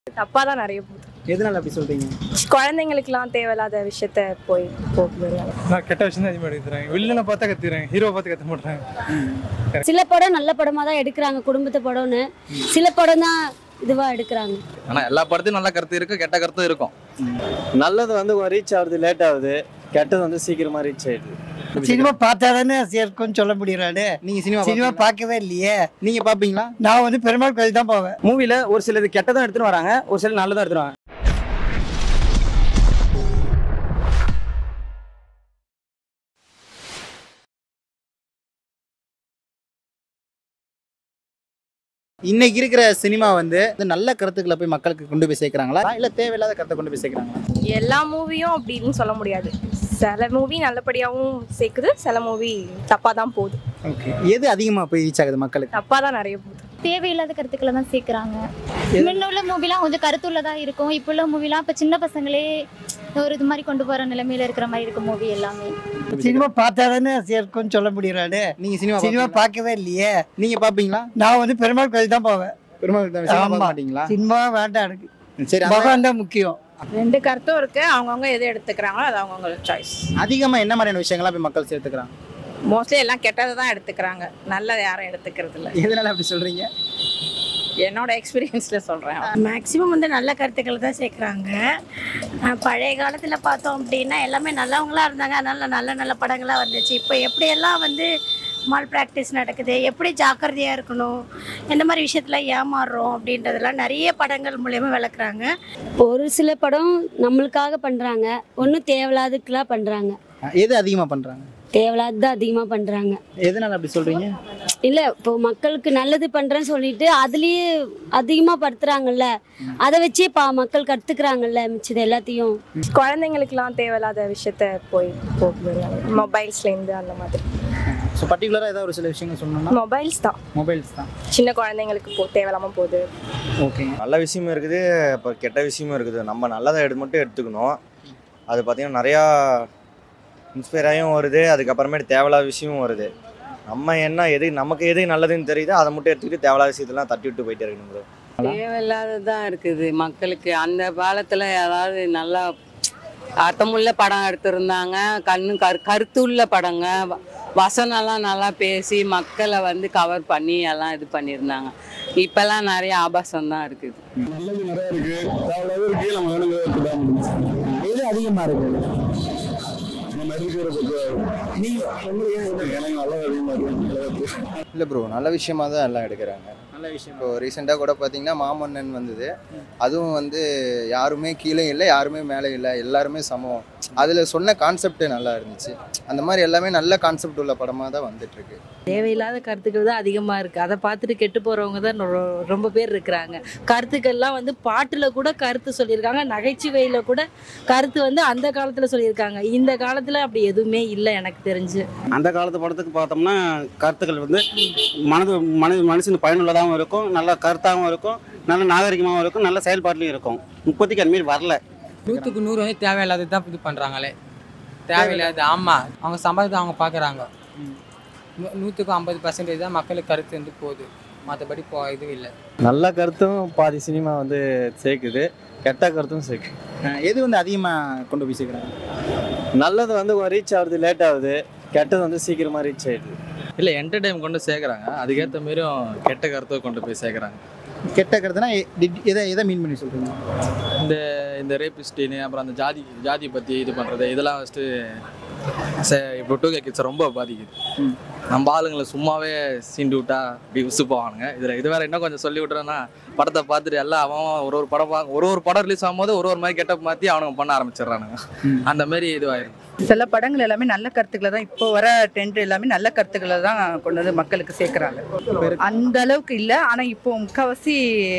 தப்பாக தான் நிறைய போகுது எதனால அப்படி சொல்றீங்க குழந்தைங்களுக்குலாம் தேவையில்லாத விஷயத்த போய் போகுது நான் கெட்ட விஷயம் தான் அதிகமாக எடுத்துறேன் வில்லனை பார்த்தா கத்துறேன் ஹீரோ பார்த்து கத்த மாட்டேறாங்க சில படம் நல்ல படமாக தான் எடுக்கிறாங்க குடும்பத்து படம்னு சில படம் தான் இதுவாக எடுக்கிறாங்க ஆனால் எல்லா படத்தையும் நல்ல கருத்து இருக்கும் கெட்ட கருத்தும் இருக்கும் நல்லது வந்து ரீச் ஆகுது லேட் ஆகுது கெட்டது வந்து சீக்கிரமா ரீச் ஆயிடுது சினிமா பார்த்தா தானே இருக்கும்னு சொல்ல முடியறாரு நீங்க சினிமா சினிமா பாப்பீங்களா? பார்க்கவே இல்லையே நீங்க பாப்பீங்களா நான் வந்து பெருமாள் கோயில் தான் போவேன் மூவில ஒரு சிலது கெட்டதும் எடுத்துட்டு வராங்க ஒரு சில நல்லதும் எடுத்துட்டு வராங்க இன்னைக்கு இருக்கிற சினிமா வந்து இந்த நல்ல கருத்துக்களை போய் மக்களுக்கு கொண்டு போய் சேர்க்கறாங்களா இல்ல தேவையில்லாத கருத்தை கொண்டு போய் சேர்க்கறாங்களா எல்லா மூவியும் அப்படின்னு சொல்ல முடியாது சில மூவி நல்லபடியாகவும் சேர்க்குது சில மூவி தப்பாக தான் போகுது ஓகே எது அதிகமா போய் ரீச் ஆகுது மக்களுக்கு தப்பாக தான் நிறைய போகுது தேவையில்லாத கருத்துக்களை தான் சேர்க்குறாங்க முன்ன உள்ள மூவிலாம் கொஞ்சம் கருத்துள்ளதாக இருக்கும் இப்போ உள்ள மூவிலாம் இப்போ சின்ன பசங்களே ஒரு இது மாதிரி கொண்டு போகிற நிலைமையில இருக்கிற மாதிரி இருக்கும் மூவி எல்லாமே சினிமா பார்த்தா தானே இருக்கும்னு சொல்ல முடியறாரு நீங்க சினிமா சினிமா பாப்பீங்களா? பார்க்கவே இல்லையே நீங்க பாப்பீங்களா நான் வந்து பெருமாள் கோயில் தான் போவேன் பெருமாள் தான் சினிமா ஆமா. பார்க்க மாட்டீங்களா சினிமா வேண்டாம் எனக்கு சரி அந்த- பகவான் தான் முக்கியம் ரெண்டு கருத்தும் இருக்கு அவங்கவுங்க எது எடுத்துக்கிறாங்களோ அது அவங்கவுங்களோட சாய்ஸ் அதிகமா என்ன மாதிரியான விஷயங்கள்லாம் போய் மக்கள் சேர்த்துக்கிறாங்க மோஸ்ட்லி எல்லாம் கெட்டதை தான் எடுத்துக்கிறாங்க நல்லதை யாரும் எடுத்துக்கிறது இல்லை எதனால அப்படி சொல்றீங்க என்னோட எக்ஸ்பீரியன்ஸ்ல சொல்றேன் மேக்ஸிமம் வந்து நல்ல கருத்துக்களை தான் சேர்க்குறாங்க பழைய காலத்தில் பார்த்தோம் அப்படின்னா எல்லாமே நல்லவங்களா இருந்தாங்க அதனால நல்ல நல்ல படங்களாக வந்துச்சு இப்போ எப்படியெல்லாம் வந்து மால் ப்ராக்டிஸ் நடக்குது எப்படி ஜாக்கிரதையாக இருக்கணும் எந்த மாதிரி விஷயத்தில் ஏமாறுறோம் அப்படின்றதெல்லாம் நிறைய படங்கள் மூலயமா விளக்குறாங்க ஒரு சில படம் நம்மளுக்காக பண்ணுறாங்க ஒன்றும் தேவையில்லாதுக்கெல்லாம் பண்ணுறாங்க எது அதிகமா பண்றாங்க தேவையில்லாது தான் அதிகமாக பண்ணுறாங்க எதனால அப்படி சொல்றீங்க இல்லை இப்போ மக்களுக்கு நல்லது பண்ணுறேன்னு சொல்லிட்டு அதுலேயே அதிகமாக படுத்துறாங்கல்ல அதை வச்சே பா மக்கள் கற்றுக்குறாங்கல்ல மிச்சது எல்லாத்தையும் குழந்தைங்களுக்குலாம் தேவையில்லாத விஷயத்த போய் போகுது மொபைல்ஸ்லேருந்து அந்த மாதிரி ஸோ பர்டிகுலராக ஏதாவது ஒரு சில விஷயங்கள் சொல்லணும்னா மொபைல்ஸ் தான் மொபைல்ஸ் தான் சின்ன குழந்தைங்களுக்கு போ தேவையில்லாமல் போகுது ஓகே நல்ல விஷயமும் இருக்குது இப்போ கெட்ட விஷயமும் இருக்குது நம்ம நல்லதை எடுத்து மட்டும் எடுத்துக்கணும் அது பார்த்தீங்கன்னா நிறையா இன்ஸ்பயர் ஆகியும் வருது அதுக்கப்புறமேட்டு தேவையில்லாத விஷயமும் வருது நம்ம என்ன எது நமக்கு எது நல்லதுன்னு தெரியுதோ அதை மட்டும் எடுத்துக்கிட்டு தேவையில்லாத விஷயத்தெல்லாம் தட்டி விட்டு போயிட்டே இருக்கணும் bro. தேவையில்லாததான் இருக்குது மக்களுக்கு அந்த காலத்துல ஏதாவது நல்லா அர்த்தமுள்ள படம் எடுத்திருந்தாங்க கண்ணு கரு கருத்துள்ள படங்க வ- வசனம்லாம் நல்லா பேசி மக்களை வந்து கவர் பண்ணி எல்லாம் இது பண்ணியிருந்தாங்க இப்பெல்லாம் நிறைய ஆபாசம் தான் இருக்குது நல்லது நிறைய இருக்கு தேவையில்லாத இருக்கு நம்ம வேணுங்கிறத எது அதிகமா இருக்கு நம்ம இருக்கிற எனக்கு நல்லது அதிகமாக இருக்கு இல்லை ப்ரோ நல்ல விஷயமா தான் எல்லாம் எடுக்கிறாங்க நல்ல விஷயம் இப்போ ரீசெண்டாக கூட பார்த்தீங்கன்னா மாமன்னன் வந்தது அதுவும் வந்து யாருமே கீழே இல்லை யாருமே மேலே இல்லை எல்லாருமே சமம் அதில் சொன்ன கான்செப்ட் நல்லா இருந்துச்சு அந்த மாதிரி எல்லாமே நல்ல கான்செப்ட் உள்ள படமாக தான் வந்துட்டுருக்கு தேவையில்லாத கருத்துக்கள் தான் அதிகமாக இருக்குது அதை பார்த்துட்டு கெட்டு போகிறவங்க தான் ரொ- ரொம்ப பேர் இருக்கிறாங்க கருத்துக்கள்லாம் வந்து பாட்டில் கூட கருத்து சொல்லியிருக்காங்க நகைச்சுவையில் கூட கருத்து வந்து அந்த காலத்தில் சொல்லியிருக்காங்க இந்த காலத்தில் அப்படி எதுவுமே இல்லை எனக்கு தெரிஞ்சு அந்த காலத்து படத்துக்கு பார்த்தோம்னா கருத்துக்கள் வந்து மனது மனு மனுஷனுக்கு பயனுள்ளதாகவும் இருக்கும் நல்ல கருத்தாகவும் இருக்கும் நல்ல நாகரிகமாகவும் இருக்கும் நல்ல செயல்பாட்டிலையும் இருக்கும் இப்போதைக்கு அது மாரி வரல நூற்றுக்கு நூறு வந்து தேவையில்லாதது தான் இது பண்ணுறாங்களே தேவையில்லாத ஆமாம் அவங்க சம்பாதித்து அவங்க பார்க்குறாங்க நூற்றுக்கு ஐம்பது பர்சன்டேஜ் தான் மக்களுக்கு கருத்து வந்து போகுது மற்றபடி போ இதுவும் இல்லை நல்ல கருத்தும் பாதி சினிமா வந்து சேர்க்குது கெட்ட கருத்தும் சேர்க்குது எது வந்து அதிகமா கொண்டு போய் சேர்க்கறாங்க நல்லது வந்து ரீச் ஆகுது லேட் ஆகுது கெட்டது வந்து சீக்கிரமாக ரீச் ஆயிடுது இல்லை என்டர்டைன் கொண்டு சேர்க்குறாங்க அதுக்கேற்ற மாரியும் கெட்ட கருத்தை கொண்டு போய் சேர்க்குறாங்க கெட்ட கருத்துனா எ- டி- எதை எதை மீன் பண்ணி சொல்றீங்க இந்த இந்த ரேபிஸ்டின்னு அப்புறம் அந்த ஜாதி ஜாதி பற்றி இது பண்ணுறது இதெல்லாம் ஃபஸ்ட்டு சே இப்போ டூ கே கிட்ஸ் ரொம்ப பாதிக்குது ம். நம்ம ஆளுங்களை சும்மாவே சீண்டு விட்டா இப்படி உசு போவானுங்க இதில் இது வேற இன்னும் கொஞ்சம் சொல்லி விட்றேன்னா படத்தை பார்த்துட்டு எல்லாம் அவன் அவன் ஒரு ஒரு படம் பா- ஒரு ஒரு படம் ரிலீஸ் ஆகும்போது ஒரு ஒரு மாதிரி கெட்டப் மாற்றி அவனுங்க பண்ண ஆரம்பிச்சிடுறானுங்க ம். அந்த மாதிரி இதுவாயிரும் சில படங்கள் எல்லாமே நல்ல கருத்துக்களை தான் இப்போ வர ட்ரெண்ட் எல்லாமே நல்ல கருத்துக்களை தான் கொண்டு வந்து மக்களுக்கு சேர்க்குறாங்க அந்த அளவுக்கு இல்லை ஆனால் இப்போ முக்கால்வாசி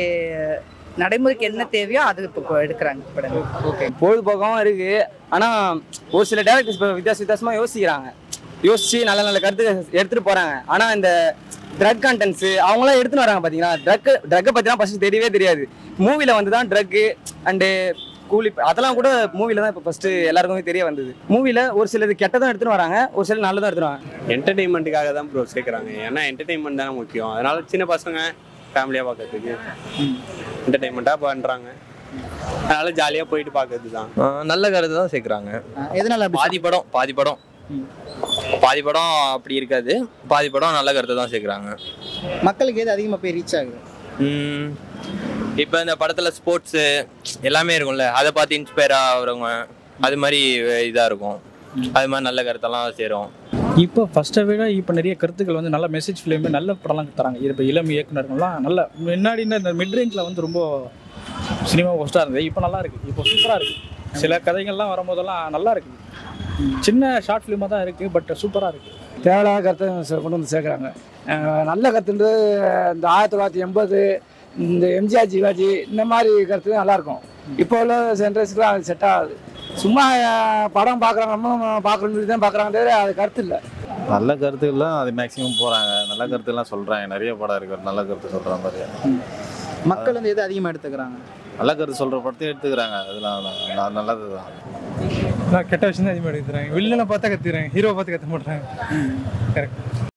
நடைமுறைக்கு என்ன தேவையோ அது இப்போ எடுக்கிறாங்க படங்கள் ஓகே பொழுதுபோக்காகவும் இருக்கு ஆனால் ஒரு சில டேரக்டர்ஸ் இப்போ வித்தியாச வித்தியாசமாக யோசிக்கிறாங்க யோசிச்சு நல்ல நல்ல கருத்து எடுத்துட்டு போறாங்க ஆனால் இந்த ட்ரக் கண்டென்ட்ஸ் அவங்களாம் எடுத்துன்னு வராங்க பார்த்தீங்களா ட்ரக் ட்ரக்கை பற்றிலாம் ஃபர்ஸ்ட் தெரியவே தெரியாது மூவியில் வந்து தான் ட்ரக்கு அண்டு கூலி அதெல்லாம் கூட மூவில தான் இப்போ ஃபர்ஸ்ட் எல்லாருக்குமே தெரிய வந்தது மூவில ஒரு சிலது கெட்டதும் எடுத்துட்டு வராங்க ஒரு சில நல்லதும் எடுத்துட்டு வராங்க என்டர்டெயின்மெண்ட்டுக்காக தான் ப்ரோ சேர்க்குறாங்க ஏன்னா என்டர்டெயின்மெண்ட் தானே முக்கியம் அதனால சின்ன பசங்க ஃபேமிலியாக பார்க்கறதுக்கு என்டர்டைன்மெண்ட்டாக பண்ணுறாங்க அதனால ஜாலியாக போயிட்டு பார்க்கறது தான் நல்ல கருத்து தான் சேர்க்குறாங்க எதனால அப்படி பாதி படம் பாதி படம் பாதி படம் அப்படி இருக்காது பாதி படம் நல்ல கருத்தை தான் சேர்க்குறாங்க மக்களுக்கு எது அதிகமாக போய் ரீச் ஆகுது இப்போ இந்த படத்தில் ஸ்போர்ட்ஸு எல்லாமே இருக்கும்ல அதை பார்த்து இன்ஸ்பயர் ஆகிறவங்க அது மாதிரி இதாக இருக்கும் அது மாதிரி நல்ல கருத்தெல்லாம் சேரும் இப்போ ஃபர்ஸ்ட்டை விட இப்போ நிறைய கருத்துக்கள் வந்து நல்ல மெசேஜ் ஃபிலிம் நல்ல படம்லாம் தராங்க இது இப்போ இளம் இயக்குனர்கள்லாம் நல்ல முன்னாடி இந்த மிட் ரேஞ்சில் வந்து ரொம்ப சினிமா ஒஸ்ட்டாக இருந்தது இப்போ நல்லா இருக்கு இப்போ சூப்பராக இருக்கு சில கதைகள்லாம் வரும்போதெல்லாம் நல்லா இருக்கு சின்ன ஷார்ட் ஃபிலிமாக தான் இருக்கு பட் சூப்பராக இருக்கு தேவையில்லாத கருத்தை ச- கொண்டு வந்து சேர்க்குறாங்க நல்ல கருத்துன்றது இந்த ஆயிரத்தி தொள்ளாயிரத்தி எண்பது இந்த எம்ஜிஆர் ஜிவாஜி இந்த மாதிரி கருத்து தான் நல்லாயிருக்கும் இப்போ உள்ள ஜென்ரேஷனுக்குலாம் அது செட் ஆகாது சும்மா அஹ், படம் பார்க்குறாங்க நம்மளும் பார்க்குறோன்னு சொல்லி தான் பார்க்குறாங்க தவிர அது கருத்து இல்லை நல்ல கருத்துக்கள்லாம் அது மேக்ஸிமம் போகிறாங்க நல்ல கருத்துலாம் சொல்கிறாங்க நிறைய படம் இருக்கு நல்ல கருத்து சொல்கிற மாதிரி மக்கள் வந்து எது அதிகமாக எடுத்துக்கிறாங்க நல்ல கருத்து சொல்கிற படத்தையும் எடுத்துக்கிறாங்க அதெல்லாம் ந- நல்லது தான் நான் கெட்ட விஷயம் தான் அதிகமாக எடுக்கிறாங்க வில்லனை பார்த்தா கத்துக்கிறாங்க ஹீரோ பார்த்து கத்த மாட்டாங்க கரெக்ட்